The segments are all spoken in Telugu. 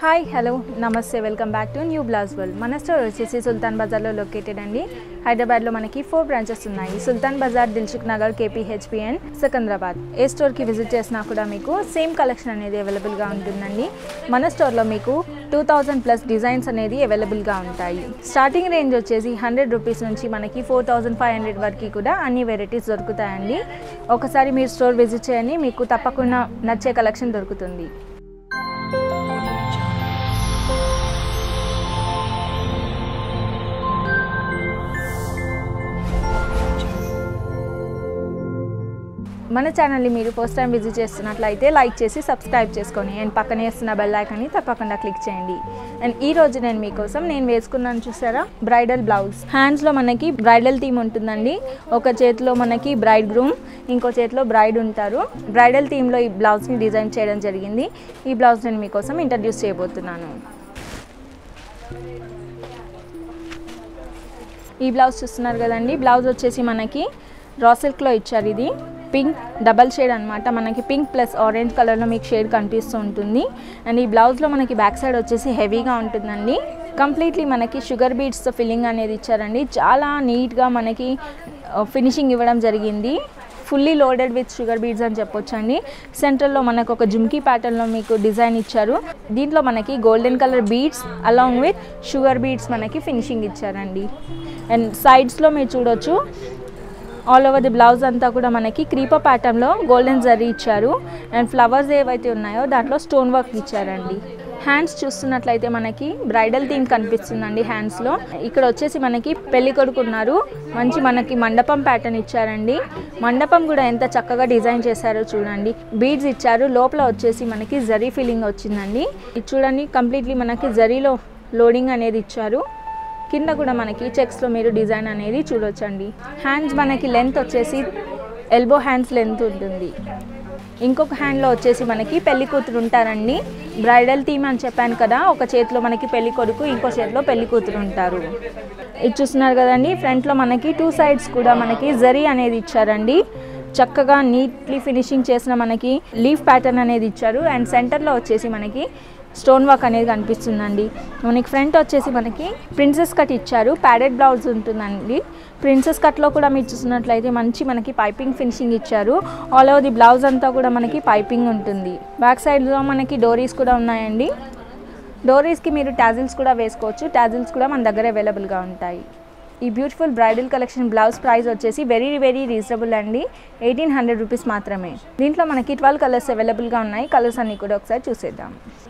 హాయ్ హలో నమస్తే welcome back to new blouse world మన స్టోర్ వచ్చేసి సుల్తాన్ బజార్లో లొకేటెడ్ అండి హైదరాబాద్లో మనకి ఫోర్ బ్రాంచెస్ ఉన్నాయి సుల్తాన్ బజార్ దిల్సుఖ్ నగర్ కేపీహెచ్పిఎన్ సికింద్రాబాద్ ఏ స్టోర్కి విజిట్ చేసినా కూడా మీకు సేమ్ కలెక్షన్ అనేది అవైలబుల్గా ఉంటుందండి మన స్టోర్లో మీకు టూ థౌజండ్ ప్లస్ డిజైన్స్ అనేది అవైలబుల్గా ఉంటాయి స్టార్టింగ్ రేంజ్ వచ్చేసి హండ్రెడ్ రూపీస్ నుంచి మనకి ఫోర్ థౌజండ్ ఫైవ్ హండ్రెడ్ వరకు కూడా అన్ని వెరైటీస్ దొరుకుతాయండి ఒకసారి మీరు స్టోర్ విజిట్ చేయండి మీకు తప్పకుండా నచ్చే కలెక్షన్ దొరుకుతుంది మన ఛానల్ని మీరు ఫస్ట్ టైం విజిట్ చేస్తున్నట్లయితే లైక్ చేసి సబ్స్క్రైబ్ చేసుకొని అండ్ పక్కనే వేస్తున్న బెల్ ఐకాన్ని తప్పకుండా క్లిక్ చేయండి అండ్ ఈ రోజు నేను మీకోసం నేను వేసుకున్నాను చూసారా బ్రైడల్ బ్లౌజ్ హ్యాండ్స్లో మనకి బ్రైడల్ థీమ్ ఉంటుందండి ఒక చేతిలో మనకి బ్రైడ్ గ్రూమ్ ఇంకో చేతిలో బ్రైడ్ ఉంటారు బ్రైడల్ థీమ్లో ఈ బ్లౌజ్ని డిజైన్ చేయడం జరిగింది ఈ బ్లౌజ్ నేను మీకోసం ఇంట్రడ్యూస్ చేయబోతున్నాను ఈ బ్లౌజ్ చూస్తున్నారు కదండి బ్లౌజ్ వచ్చేసి మనకి రా సిల్క్లో ఇచ్చారు ఇది పింక్ డబల్ షేడ్ అనమాట మనకి పింక్ ప్లస్ ఆరెంజ్ కలర్లో మీకు షేడ్ కనిపిస్తూ ఉంటుంది అండ్ ఈ బ్లౌజ్లో మనకి బ్యాక్ సైడ్ వచ్చేసి హెవీగా ఉంటుందండి కంప్లీట్లీ మనకి షుగర్ బీడ్స్తో ఫిల్లింగ్ అనేది ఇచ్చారండి చాలా నీట్గా మనకి ఫినిషింగ్ ఇవ్వడం జరిగింది fully loaded with sugar beads అని చెప్పొచ్చండి సెంటర్లో మనకు ఒక జుమ్కీ ప్యాటర్న్లో మీకు డిజైన్ ఇచ్చారు దీంట్లో మనకి golden colour beads along with sugar beads మనకి ఫినిషింగ్ ఇచ్చారండి అండ్ సైడ్స్లో మీరు చూడొచ్చు ఆల్ ఓవర్ ది బ్లౌజ్ అంతా కూడా మనకి క్రీపర్ ప్యాటర్న్లో గోల్డెన్ జరీ ఇచ్చారు అండ్ ఫ్లవర్స్ ఏవైతే ఉన్నాయో దాంట్లో స్టోన్ వర్క్ ఇచ్చారండి హ్యాండ్స్ చూస్తున్నట్లయితే మనకి బ్రైడల్ థీమ్ కనిపిస్తుందండి హ్యాండ్స్లో ఇక్కడ వచ్చేసి మనకి పెళ్లి కొడుకు ఉన్నారు మంచి మనకి మండపం ప్యాటర్న్ ఇచ్చారండి మండపం కూడా ఎంత చక్కగా డిజైన్ చేశారో చూడండి బీడ్స్ ఇచ్చారు లోపల వచ్చేసి మనకి జరీ ఫీలింగ్ వచ్చిందండి ఇది చూడండి కంప్లీట్లీ మనకి జరీలో లోడింగ్ అనేది ఇచ్చారు కింద కూడా మనకి చెక్స్లో మీరు డిజైన్ అనేది చూడొచ్చండి హ్యాండ్స్ మనకి లెంత్ వచ్చేసి ఎల్బో హ్యాండ్స్ లెంత్ ఉంటుంది ఇంకొక హ్యాండ్లో వచ్చేసి మనకి పెళ్లి కూతురు ఉంటారండి బ్రైడల్ థీమ్ అని చెప్పాను కదా ఒక చేతిలో మనకి పెళ్లి కొడుకు ఇంకో చేతిలో పెళ్లి కూతురు ఉంటారు ఇది చూస్తున్నారు కదండి ఫ్రంట్లో మనకి టూ సైడ్స్ కూడా మనకి జరీ అనేది ఇచ్చారండి చక్కగా నీట్లీ ఫినిషింగ్ చేసిన మనకి లీఫ్ ప్యాటర్న్ అనేది ఇచ్చారు అండ్ సెంటర్లో వచ్చేసి మనకి స్టోన్ వర్క్ అనేది కనిపిస్తుందండి మనకి ఫ్రంట్ వచ్చేసి మనకి ప్రిన్సెస్ కట్ ఇచ్చారు ప్యాడెడ్ బ్లౌజ్ ఉంటుందండి ప్రిన్సెస్ కట్లో కూడా మీరు చూసినట్లయితే మంచి మనకి పైపింగ్ ఫినిషింగ్ ఇచ్చారు ఆల్ ఓవర్ ది బ్లౌజ్ అంతా కూడా మనకి పైపింగ్ ఉంటుంది బ్యాక్ సైడ్లో మనకి డోరీస్ కూడా ఉన్నాయండి డోరీస్కి మీరు టాజిల్స్ కూడా వేసుకోవచ్చు టాజిల్స్ కూడా మన దగ్గర అవైలబుల్గా ఉంటాయి ఈ beautiful bridal collection blouse price వచ్చేసి వెరీ వెరీ రీజనబుల్ అండి ఎయిటీన్ హండ్రెడ్ రూపీస్ మాత్రమే దీంట్లో మనకి ట్వెల్వ్ కలర్స్ అవైలబుల్గా ఉన్నాయి కలర్స్ అన్నీ కూడా ఒకసారి చూసేద్దాం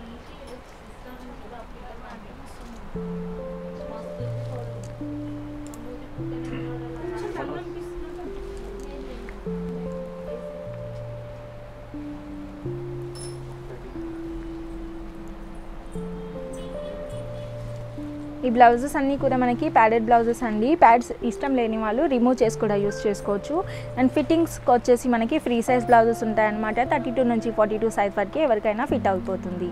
ఈ బ్లౌజెస్ అన్నీ కూడా మనకి ప్యాడెడ్ బ్లౌజెస్ అండి ప్యాడ్స్ ఇష్టం లేని వాళ్ళు రిమూవ్ చేసి కూడా యూస్ చేసుకోవచ్చు అండ్ ఫిట్టింగ్స్కి వచ్చేసి మనకి ఫ్రీ సైజ్ బ్లౌజెస్ ఉంటాయన్నమాట థర్టీ టూ నుంచి ఫార్టీ టూ సైజ్ వరకు ఎవరికైనా ఫిట్ అయిపోతుంది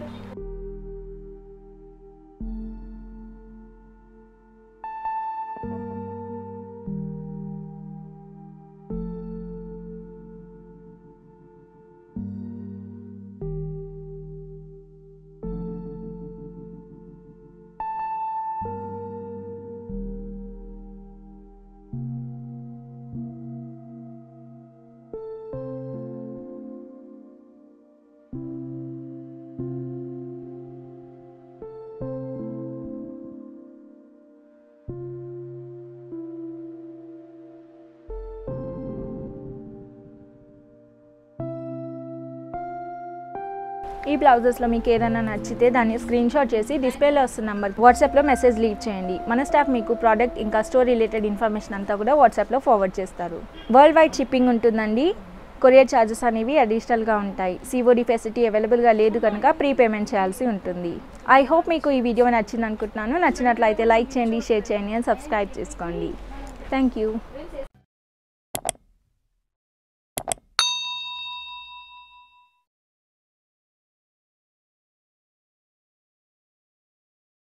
ఈ బ్లౌజెస్లో మీకు ఏదైనా నచ్చితే దాన్ని స్క్రీన్ షాట్ చేసి డిస్ప్లేలో వస్తున్న నెంబర్ వాట్సాప్లో మెసేజ్ లీవ్ చేయండి మన స్టాఫ్ మీకు ప్రోడక్ట్ ఇంకా స్టోర్ రిలేటెడ్ ఇన్ఫర్మేషన్ అంతా కూడా వాట్సాప్లో ఫార్వర్డ్ చేస్తారు వరల్డ్ వైడ్ షిప్పింగ్ ఉంటుందండి కొరియర్ ఛార్జెస్ అనేవి అడిషనల్గా ఉంటాయి సిఓడి ఫెసిలిటీ అవైలబుల్గా లేదు కనుక ప్రీ పేమెంట్ చేయాల్సి ఉంటుంది ఐ హోప్ మీకు ఈ వీడియో నచ్చింది అనుకుంటున్నాను నచ్చినట్లయితే లైక్ చేయండి షేర్ చేయండి అండ్ సబ్స్క్రైబ్ చేసుకోండి థ్యాంక్ యూ